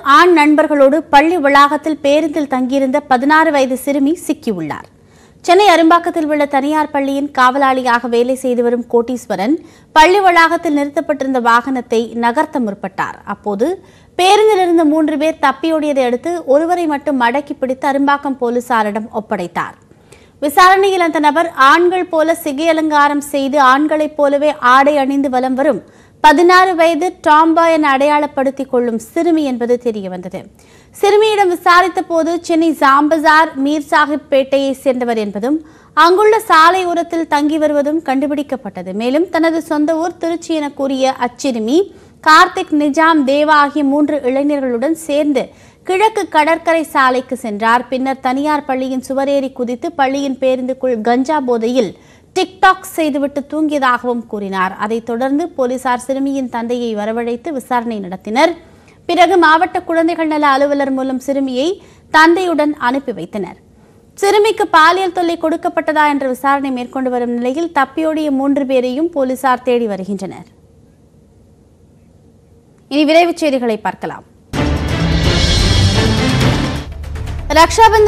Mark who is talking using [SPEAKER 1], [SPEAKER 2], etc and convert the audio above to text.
[SPEAKER 1] ஆண் நண்பர்களோடு பள்ளி வளாகத்தில் பேருந்தில் தங்கியிருந்த பதினாறு வயது சிறுமி சிக்கியுள்ளார் சென்னை அரும்பாக்கத்தில் உள்ள தனியார் பள்ளியின் காவலாளியாக வேலை செய்து வரும் கோட்டீஸ்வரன் பள்ளி வளாகத்தில் நிறுத்தப்பட்டிருந்த வாகனத்தை நகர்த்த முற்பட்டார் அப்போது பேருந்தில் இருந்த மூன்று பேர் தப்பியோடியதை அடுத்து ஒருவரை மட்டும் மடக்கி பிடித்து அரும்பாக்கம் போலீசாரிடம் ஒப்படைத்தார் விசாரணையில் அந்த நபர் ஆண்கள் போல சிகை அலங்காரம் செய்து ஆண்களைப் போலவே ஆடை அணிந்து வலம் வரும் பதினாறு வயது டாம்பாய் என அடையாளப்படுத்திக் கொள்ளும் சிறுமி என்பது தெரியவந்தது சிறுமியிடம் விசாரித்த போது சென்னை ஜாம்பசார் மீர் சாஹிப் பேட்டையை சேர்ந்தவர் என்பதும் அங்குள்ள சாலை ஓரத்தில் தங்கி வருவதும் கண்டுபிடிக்கப்பட்டது மேலும் தனது சொந்த ஊர் திருச்சி என கூறிய அச்சிறுமி கார்த்திக் நிஜாம் தேவா ஆகிய மூன்று இளைஞர்களுடன் சேர்ந்து கிழக்கு கடற்கரை சாலைக்கு சென்றார் பின்னர் தனியார் பள்ளியின் சுவரேறி குதித்து பள்ளியின் பேருந்துக்குள் கஞ்சா போதையில் டிக்டாக் செய்துவிட்டு தூங்கியதாகவும் கூறினார் அதைத் தொடர்ந்து போலீசார் சிறுமியின் தந்தையை வரவழைத்து விசாரணை நடத்தினர் பிறகு மாவட்ட குழந்தைகள் நல அலுவலர் மூலம் சிறுமியை தந்தையுடன் அனுப்பி வைத்தனர் சிறுமிக்கு பாலியல் தொல்லை கொடுக்கப்பட்டதா என்ற விசாரணை மேற்கொண்டு வரும் நிலையில் தப்பியோடிய மூன்று பேரையும் போலீசார் தேடி வருகின்றனர் இனி விரைவுச் செய்திகளை பார்க்கலாம் ரக்ஷாபந்தன்